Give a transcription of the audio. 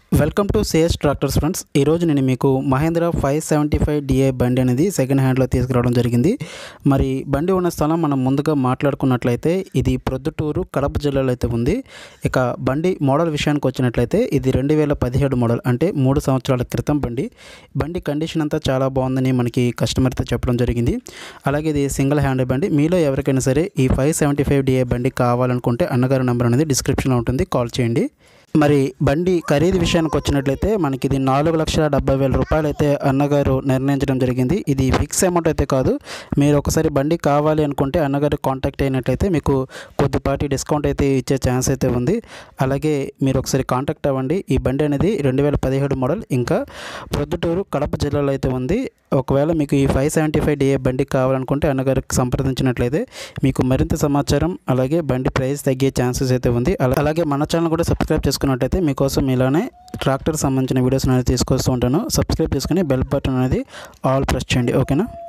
welcome to సేఎస్ tractors friends ఈరోజు నేను మీకు Mahindra five seventy five DI బండి అనేది సెకండ్ హ్యాండ్లో తీసుకురావడం జరిగింది మరి బండి ఉన్న స్థలం మనం ముందుగా మాట్లాడుకున్నట్లయితే ఇది ప్రొద్దుటూరు కడప జిల్లాలో అయితే ఉంది ఇక బండి మోడల్ విషయానికి వచ్చినట్లయితే ఇది రెండు వేల పదిహేడు మోడల్ అంటే మూడు సంవత్సరాల క్రితం బండి బండి కండిషన్ అంతా చాలా బాగుందని మనకి కస్టమర్తో చెప్పడం జరిగింది అలాగే ఇది సింగిల్ హ్యాండ్ బండి మీలో ఎవరికైనా సరే ఈ ఫైవ్ సెవెంటీ ఫైవ్ డిఏ బండి కావాలనుకుంటే అన్నగారి నెంబర్ అనేది డిస్క్రిప్షన్లో ఉంటుంది కాల్ చేయండి మరి బండి ఖరీదు విషయానికి వచ్చినట్లయితే మనకి ఇది నాలుగు లక్షల డెబ్బై వేల రూపాయలు అయితే అన్నగారు నిర్ణయించడం జరిగింది ఇది ఫిక్స్ అమౌంట్ అయితే కాదు మీరు ఒకసారి బండి కావాలి అనుకుంటే అన్నగారు కాంటాక్ట్ అయినట్లయితే మీకు కొద్దిపాటి డిస్కౌంట్ అయితే ఇచ్చే ఛాన్స్ అయితే ఉంది అలాగే మీరు ఒకసారి కాంటాక్ట్ అవ్వండి ఈ బండి అనేది రెండు వేల పదిహేడు మోడల్ ఇంకా ప్రొద్దుటూరు కడప జిల్లాలో అయితే ఉంది ఒకవేళ మీకు ఈ ఫైవ్ సెవెంటీ ఫైవ్ డిఏ బండి కావాలనుకుంటే అన్నగారికి సంప్రదించినట్లయితే మీకు మరింత సమాచారం అలాగే బండి ప్రైస్ తగ్గే ఛాన్సెస్ అయితే ఉంది అలా- అలాగే మన ఛానల్ కూడా సబ్స్క్రైబ్ చేసుకున్నట్టయితే మీకోసం ఇలానే ట్రాక్టర్ సంబంధించిన వీడియోస్ అనేది తీసుకొస్తూ ఉంటాను సబ్స్క్రైబ్ చేసుకుని బెల్ బటన్ అనేది ఆల్ ప్రెస్ చేయండి ఓకేనా